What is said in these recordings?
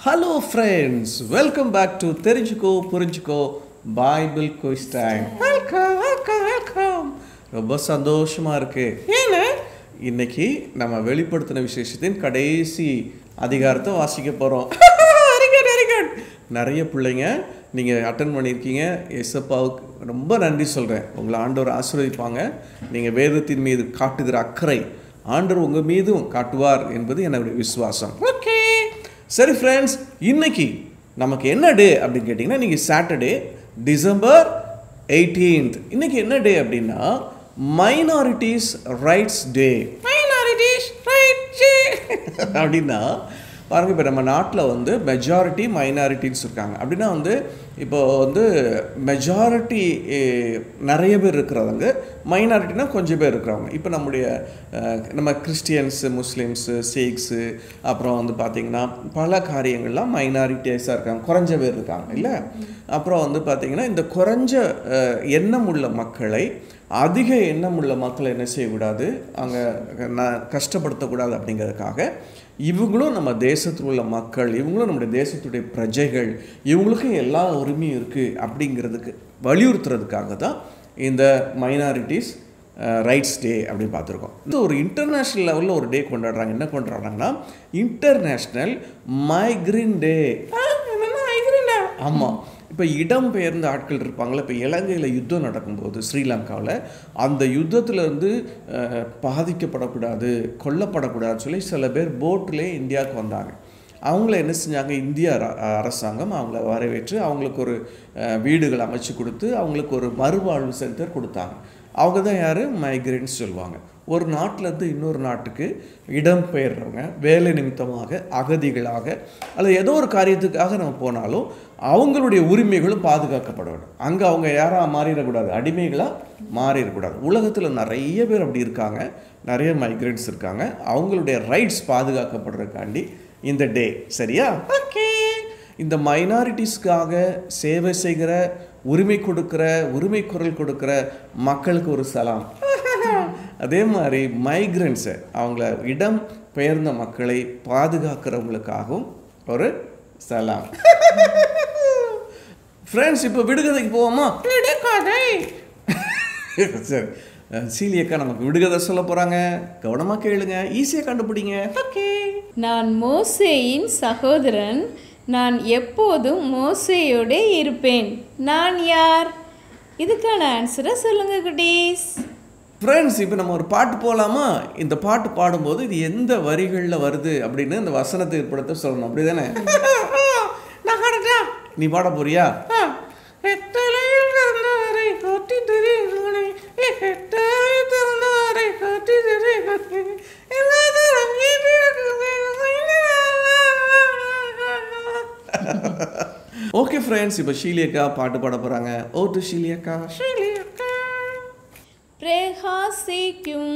Hello friends welcome back to தெரிஞ்சுக்கோ புரிஞ்சுக்கோ Bible quiz time welcome welcome welcome ரொம்ப சந்தோஷமா இருக்கு ஏன்னா இன்னைக்கு நம்ம வெளிப்படுத்தின விசேஷத்தின் கடைசி அதிகாரத்தை வாசிக்க போகிறோம் வெரி குட் வெரி குட் நிறைய பிள்ளைங்க நீங்கள் அட்டன் பண்ணியிருக்கீங்க எஸ்அப்பாவுக்கு ரொம்ப நன்றி சொல்கிறேன் உங்களை ஆண்டவர் ஆசீர்வதிப்பாங்க நீங்கள் வேதத்தின் மீது காட்டுகிற அக்கறை ஆண்டவர் உங்கள் மீதும் காட்டுவார் என்பது என்னுடைய விசுவாசம் ஓகே சரி ஃப்ரெண்ட்ஸ் இன்னைக்கு நமக்கு என்ன டே அப்படின்னு கேட்டிங்கன்னா இன்னைக்கு சாட்டர்டே டிசம்பர் எயிட்டீன்த் இன்னைக்கு என்ன டே அப்படின்னா minorities rights day minorities rights அப்படின்னா பாருங்க இப்போ நம்ம நாட்டில் வந்து மெஜாரிட்டி மைனாரிட்டிஸ் இருக்காங்க அப்படின்னா வந்து இப்போ வந்து மெஜாரிட்டி நிறைய பேர் இருக்கிறவங்க மைனாரிட்டினா கொஞ்சம் பேர் இருக்கிறவங்க இப்போ நம்முடைய அஹ், நம்ம கிறிஸ்டியன்ஸு முஸ்லீம்ஸு சீக்ஸு அப்புறம் வந்து பார்த்திங்கன்னா பல காரியங்கள்லாம் மைனாரிட்டிஸாக இருக்காங்க குறைஞ்ச பேர் இருக்காங்க இல்லை அப்புறம் வந்து பார்த்திங்கன்னா இந்த குறைஞ்ச அஹ், எண்ணம் உள்ள மக்களை அதிக எண்ணம் உள்ள மக்களை என்ன செய்யக்கூடாது அங்கே ந கஷ்டப்படுத்தக்கூடாது அப்படிங்கிறதுக்காக இவங்களும் நம்ம தேசத்தில் உள்ள மக்கள் இவங்களும் நம்முடைய தேசத்துடைய பிரஜைகள் இவங்களுக்கும் எல்லா உரிமையும் இருக்குது அப்படிங்கிறதுக்கு வலியுறுத்துறதுக்காக தான் இந்த மைனாரிட்டிஸ் ரைட்ஸ் டே அப்படின்னு பார்த்துருக்கோம் இது ஒரு இன்டர்நேஷ்னல் லெவலில் ஒரு டே கொண்டாடுறாங்க என்ன கொண்டாடுறாங்கன்னா இன்டர்நேஷ்னல் மைக்ரின் டே ஆமாம் இப்போ இடம்பெயர்ந்த ஆட்கள் இருப்பாங்களே இப்போ இலங்கையில் யுத்தம் நடக்கும்போது ஸ்ரீலங்காவில் அந்த யுத்தத்திலேருந்து பாதிக்கப்படக்கூடாது கொல்லப்படக்கூடாதுன்னு சொல்லி சில பேர் போட்டிலே இந்தியாவுக்கு வந்தாங்க அவங்கள என்ன செஞ்சாங்க இந்திய அர- அரசாங்கம் அவங்கள வரவேற்று அவங்களுக்கு ஒரு அஹ், வீடுகள் அமைச்சு கொடுத்து அவங்களுக்கு ஒரு மறுவாழ்வு சென்டர் கொடுத்தாங்க அவங்க தான் யார் மைக்ரேன்ஸ் சொல்லுவாங்க ஒரு நாட்டிலேருந்து இன்னொரு நாட்டுக்கு இடம்பெயர்றவங்க வேலை நிமித்தமாக அகதிகளாக அல்லது ஏதோ ஒரு காரியத்துக்காக நம்ம போனாலும் அவங்களுடைய உரிமைகளும் பாதுகாக்கப்பட வேண்டும் அங்கே அவங்க யாராக மாறிடக்கூடாது அடிமைகளாக மாறிடக்கூடாது உலகத்தில் நிறைய பேர் அப்படி இருக்காங்க நிறைய மைக்ரேட்ஸ் இருக்காங்க அவங்களுடைய ரைட்ஸ் பாதுகாக்கப்படுறதுக்காண்டி இந்த டே சரியா ஓகே இந்த மைனாரிட்டிஸ்க்காக சேவை செய்கிற உரிமை கொடுக்கிற உரிமை குரல் கொடுக்கிற மக்களுக்கு ஒரு சலாம் அதே மாதிரி மைக்ரன்ஸை அவங்கள இடம் பெயர்ந்த மக்களை பாதுகாக்கிறவங்களுக்காகவும் ஒரு சலாம் ஃப்ரெண்ட்ஸ் இப்போ விடுகதைக்கு போவோமா விடுகதை சரி அஹ், சீலி அக்கா நமக்கு விடுகதை சொல்ல போகிறாங்க கவனமாக கேளுங்க ஈஸியாக கண்டுபிடிங்க ஓகே நான் மோசேயின் சகோதரன் நான் எப்போதும் மோசேயோடே இருப்பேன் நான் யார் இதுக்கான ஆன்சரை சொல்லுங்க குட்டீஸ் ஃப்ரெண்ட்ஸ் இப்போ நம்ம ஒரு பாட்டு போகலாமா இந்த பாட்டு பாடும்போது இது எந்த வரிகளில் வருது அப்படின்னு இந்த வசனத்தை ஏற்படுத்த சொல்லணும் அப்படி தானே நீ பாட போறியா ஓகே ஃப்ரெண்ட்ஸ் இப்போ ஷீலியக்கா பாட்டு பாட போகிறாங்க ஓ டு ஷீலியக்கா ஷீலியக்கா பிரகாசிக்கும்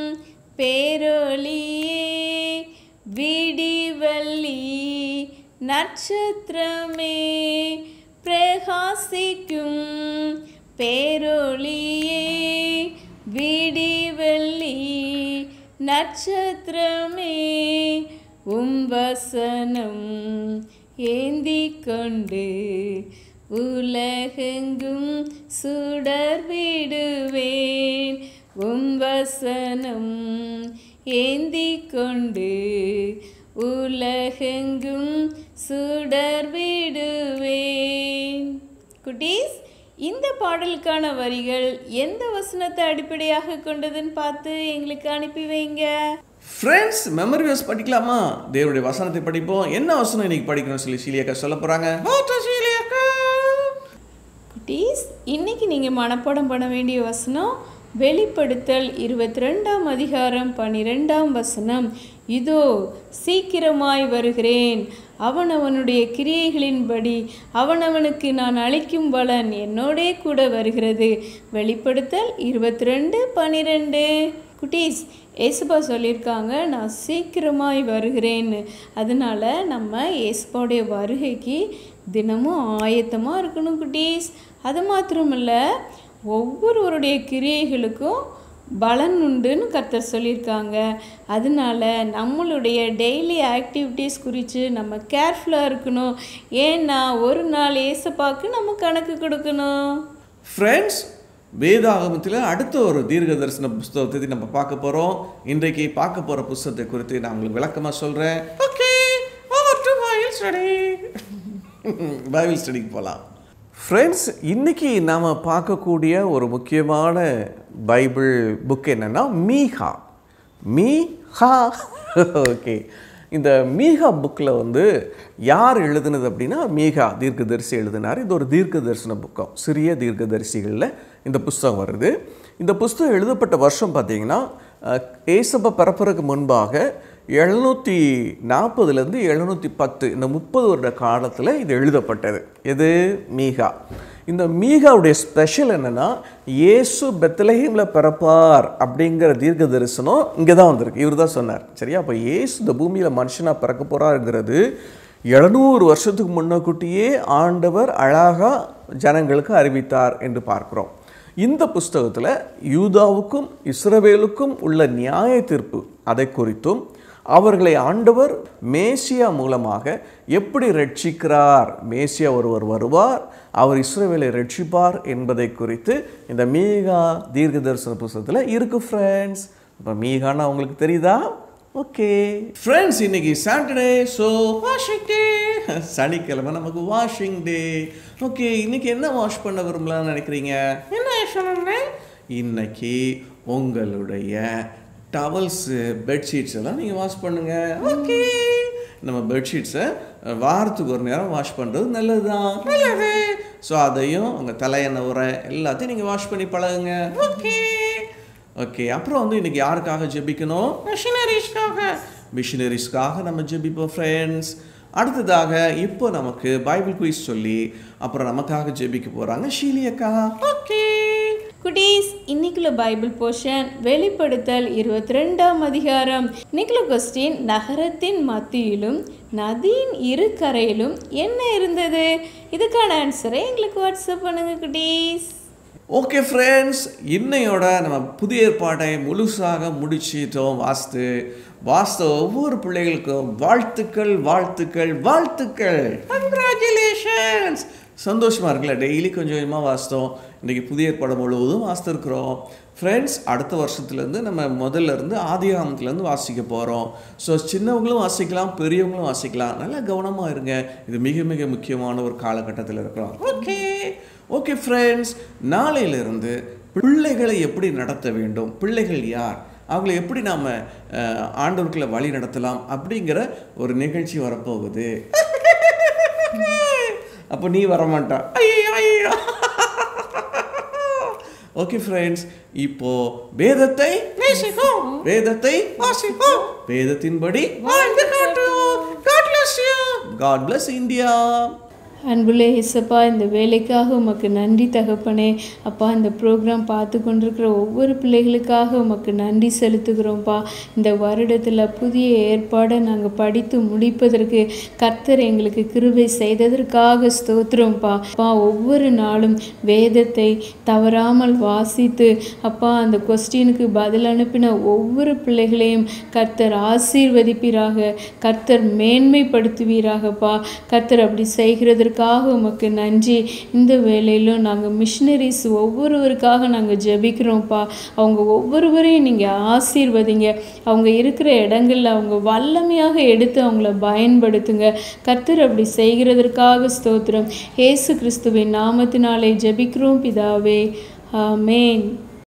பேரொளியே விடிவள்ளி நட்சத்திரமே பிரகாசிக்கும் பேரொளியே விடிவள்ளி நட்சத்திரமே உம் வசனம் ஏந்தி கொண்டு உலகெங்கும் சுடர் விடுவேன் உம் வசனம் ஏந்தி கொண்டு உலகெங்கும் சுடர் விடுவேன் குட்டீஸ் இந்த பாடலுக்கான வரிகள் எந்த வசனத்தை அடிப்படையாக கொண்டதுன்னு பார்த்து எங்களுக்கு அனுப்பி வைங்க ஃப்ரெண்ட்ஸ் மெமரி வேஸ் படிக்கலாமா தேவனுடைய வசனத்தை படிப்போம் என்ன வசனம் இன்னைக்கு படிக்கணும்னு சொல்லி ஷீலியக்கா சொல்ல போகிறாங்க ஓ டு ஷீலியக்கா குட்டீஸ் இன்னைக்கு நீங்கள் மனப்பாடம் பண்ண வேண்டிய வசனம் வெளிப்படுத்தல் இருபத்தி ரெண்டாம் அதிகாரம் பன்னிரெண்டாம் வசனம் இதோ சீக்கிரமாய் வருகிறேன் அவனவனுடைய கிரியைகளின்படி அவனவனுக்கு நான் அளிக்கும் பலன் என்னோடே கூட வருகிறது வெளிப்படுத்தல் இருபத்தி ரெண்டு பன்னிரெண்டு குட்டீஸ் ஏசுபா சொல்லியிருக்காங்க நான் சீக்கிரமாய் வருகிறேன்னு அதனால நம்ம ஏசுபாவுடைய வருகைக்கு தினமும் ஆயத்தமாக இருக்கணும் குட்டீஸ் அது மாத்திரமல்ல ஒவ்வொருவருடைய கிரியைகளுக்கும் பலன் உண்டுன்னு கர்த்தர் சொல்லியிருக்காங்க அதனால நம்மளுடைய டெய்லி ஆக்டிவிட்டீஸ் குறித்து நம்ம கேர்ஃபுல்லாக இருக்கணும் ஏன்னா ஒரு நாள் ஏசப்பாக்கு நம்ம கணக்கு கொடுக்கணும் ஃப்ரெண்ட்ஸ் வேதாகமத்தில் அடுத்த ஒரு தீர்க்க தரிசன புஸ்தகத்தை நம்ம பார்க்க போகிறோம் இன்றைக்கு பார்க்க போகிற புஸ்தகத்தை குறித்து நான் உங்களுக்கு விளக்கமாக சொல்கிறேன் okay over to Bible study Bible ஸ்டடிக்கு போகலாம் ஃப்ரெண்ட்ஸ் இன்னைக்கு நாம் பார்க்கக்கூடிய ஒரு முக்கியமான பைபிள் புக் என்னன்னா மீகா மீஹா ஓகே இந்த மீகா புக்கில் வந்து யார் எழுதுனது அப்படின்னா மீகா தீர்க்கதரிசி எழுதினார் இது ஒரு தீர்க்க தரிசன புக்கம் சிறிய தீர்க்கதரிசிகளில் இந்த புஸ்தகம் வருது இந்த புஸ்தகம் எழுதப்பட்ட வருஷம் பார்த்தீங்கன்னா அஹ், ஏசப்ப பிறப்பதற்கு முன்பாக எழுநூற்றி நாற்பதுலேருந்து எழுநூற்றி பத்து இந்த முப்பது வருட காலத்தில் இது எழுதப்பட்டது எது மீகா இந்த மீகாவுடைய ஸ்பெஷல் என்னன்னா இயேசு பெத்லஹேமில் பிறப்பார் அப்படிங்கிற தீர்க்க தரிசனம் இங்கே தான் வந்திருக்கு இவர் தான் சொன்னார் சரியா அப்போ இயேசு இந்த பூமியில் மனுஷனாக பிறக்க போகிறாருங்கிறது எழுநூறு வருஷத்துக்கு முன்னக்கூட்டியே ஆண்டவர் அழகாக ஜனங்களுக்கு அறிவித்தார் என்று பார்க்கிறோம் இந்த புஸ்தகத்தில் யூதாவுக்கும் இஸ்ரவேலுக்கும் உள்ள நியாய தீர்ப்பு அதை குறித்தும் அவர்களை ஆண்டவர் மேசியா மூலமாக எப்படி ரட்சிக்கிறார் மேசியா ஒருவர் வருவார் அவர் இஸ்ரவேலை ரட்சிப்பார் என்பதை குறித்து இந்த மீகா தீர்க்க தரிசன புஸ்தகத்தில் இருக்கு ஃப்ரெண்ட்ஸ் இப்போ மீகானா உங்களுக்கு தெரியுதா ஓகே ஃப்ரெண்ட்ஸ் இன்னைக்கு சாட்டர்டே ஸோ வாஷிங் டே சனிக்கிழமை நமக்கு வாஷிங் டே ஓகே இன்னைக்கு என்ன வாஷ் பண்ண விரும்பலாம்னு நினைக்கிறீங்க என்ன சொல்லணும் இன்னைக்கு உங்களுடைய டவல்ஸு பெட்ஷீட்ஸ் எல்லாம் நீங்கள் வாஷ் பண்ணுங்க ஓகே நம்ம பெட்ஷீட்ஸை வாரத்துக்கு ஒரு நேரம் வாஷ் பண்ணுறது நல்லது தான் நல்லது ஸோ அதையும் உங்கள் தலையெண்ணெய் உரை எல்லாத்தையும் நீங்கள் வாஷ் பண்ணி பழகுங்க ஓகே ஓகே அப்புறம் வந்து இன்னைக்கு யாருக்காக ஜெபிக்கணும் மிஷினரிஸ்க்காக மிஷினரிஸ்க்காக நம்ம ஜெபிப்போம் ஃப்ரெண்ட்ஸ் அடுத்ததாக இப்போ நமக்கு பைபிள் குயிஸ் சொல்லி அப்புறம் நமக்காக ஜெபிக்க போகிறாங்க ஷீலியக்கா ஓகே குட்டீஸ் இன்னைக்குள்ள பைபிள் போர்ஷன் வெளிப்படுத்தல் இருபத்தி ரெண்டாம் அதிகாரம் இன்னைக்குள்ள கொஸ்டின் நகரத்தின் மத்தியிலும் நதியின் இரு கரையிலும் என்ன இருந்தது இதுக்கான ஆன்சரை எங்களுக்கு வாட்ஸ்அப் பண்ணுங்க குட்டீஸ் ஓகே ஃப்ரெண்ட்ஸ் இன்னையோட நம்ம புதிய ஏற்பாட்டை முழுசாக முடிச்சிட்டோம் வாஸ்து வாஸ்து ஒவ்வொரு பிள்ளைகளுக்கும் வாழ்த்துக்கள் வாழ்த்துக்கள் வாழ்த்துக்கள் கங்க்ராச்சுலேஷன்ஸ் சந்தோஷமா இருக்குல்ல டெய்லி கொஞ்சம் கொஞ்சமாக வாசித்தோம் இன்றைக்கி புதிய ஏற்பாடு முழுவதும் வாசித்திருக்கிறோம் ஃப்ரெண்ட்ஸ் அடுத்த வருஷத்துலேருந்து நம்ம முதல்ல இருந்து ஆதிகாமத்துலேருந்து வாசிக்க போகிறோம் ஸோ சின்னவங்களும் வாசிக்கலாம் பெரியவங்களும் வாசிக்கலாம் நல்லா கவனமாக இருங்க இது மிக மிக முக்கியமான ஒரு காலகட்டத்தில் இருக்கிறோம் ஓகே ஓகே ஃப்ரெண்ட்ஸ் நாளையிலிருந்து பிள்ளைகளை எப்படி நடத்த வேண்டும் பிள்ளைகள் யார் அவங்களை எப்படி நாம் ஆண்டவர்களை வழி நடத்தலாம் அப்படிங்கிற ஒரு நிகழ்ச்சி வரப்போகுது அப்போ நீ வரமாட்டா ஐயோ ஐயோ ஓகே ஃப்ரெண்ட்ஸ் இப்போ வேதத்தை நேசிக்கும் வேதத்தை வாசிக்கும் வேதத்தின்படி வாழ்ந்து காட்டுவோம் God bless you. God bless India. அன்புள்ள இசப்பா இந்த வேலைக்காக உமக்கு நன்றி தகப்பனே அப்பா இந்த ப்ரோக்ராம் பார்த்து கொண்டிருக்கிற ஒவ்வொரு பிள்ளைகளுக்காக உமக்கு நன்றி செலுத்துகிறோம்ப்பா இந்த வருடத்தில் புதிய ஏற்பாடை நாங்கள் படித்து முடிப்பதற்கு கர்த்தர் எங்களுக்கு கிருபை செய்ததற்காக ஸ்தோத்திரம்ப்பா அப்பா ஒவ்வொரு நாளும் வேதத்தை தவறாமல் வாசித்து அப்பா அந்த கொஸ்டினுக்கு பதில் அனுப்பின ஒவ்வொரு பிள்ளைகளையும் கர்த்தர் ஆசீர்வதிப்பீராக கர்த்தர் மேன்மைப்படுத்துவீராகப்பா கர்த்தர் அப்படி செய்கிறதற்காக உமக்கு நன்றி இந்த வேலையிலும் நாங்கள் மிஷினரிஸ் ஒவ்வொருவருக்காக நாங்கள் ஜெபிக்கிறோம்ப்பா அவங்க ஒவ்வொருவரையும் நீங்கள் ஆசீர்வதிங்க அவங்க இருக்கிற இடங்களில் அவங்க வல்லமையாக எடுத்து அவங்கள பயன்படுத்துங்க கர்த்தர் அப்படி செய்கிறதற்காக ஸ்தோத்திரம் இயேசு கிறிஸ்துவின் நாமத்தினாலே ஜெபிக்கிறோம் பிதாவே ஆமென்